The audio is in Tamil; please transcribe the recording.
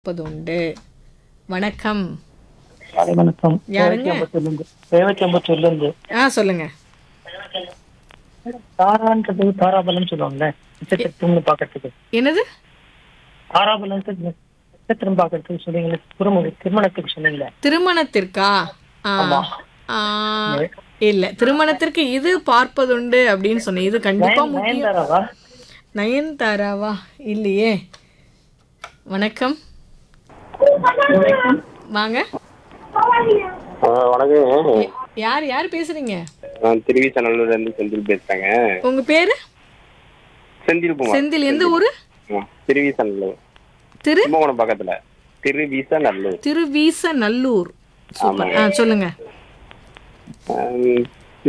இருப்பதுண்டு வணக்கம் காலை வணக்கம் யாருங்க? தேவச்சம்பத்தூர்லேருந்து தேவச்சம்பத்தூர்லேருந்து ஆ சொல்லுங்க தாரான்றது தாராபலம் சொல்லுவாங்கல்ல நட்சத்திரம்னு பார்க்கறதுக்கு என்னது தாராபலம் நட்சத்திரம் பார்க்கறதுக்கு சொன்னீங்களே திருமண திருமணத்துக்கு சொன்னீங்களே திருமணத்திற்கா ஆ, ஆமா. ஆ, இல்ல திருமணத்திற்கு இது பார்ப்பதுண்டு அப்படின்னு சொன்னேன் இது கண்டிப்பா நயன் முக்கியம் நயன்தாராவா நயன்தாராவா இல்லையே வணக்கம் வாங்க ஆ, வணக்கங்க யார் யார் பேசுறீங்க நான் திருவிசநல்லூர்ல இருந்து செந்தில் பேசுறேங்க உங்க பேரு செந்தில் குமார் செந்தில் எந்த ஊரு ஆ, திருவிசநல்லூர் திரு கும்பகோணம் பக்கத்துல திருவிசநல்லூர் திருவீசநல்லூர் சூப்பர் ஆ சொல்லுங்க ஆம்,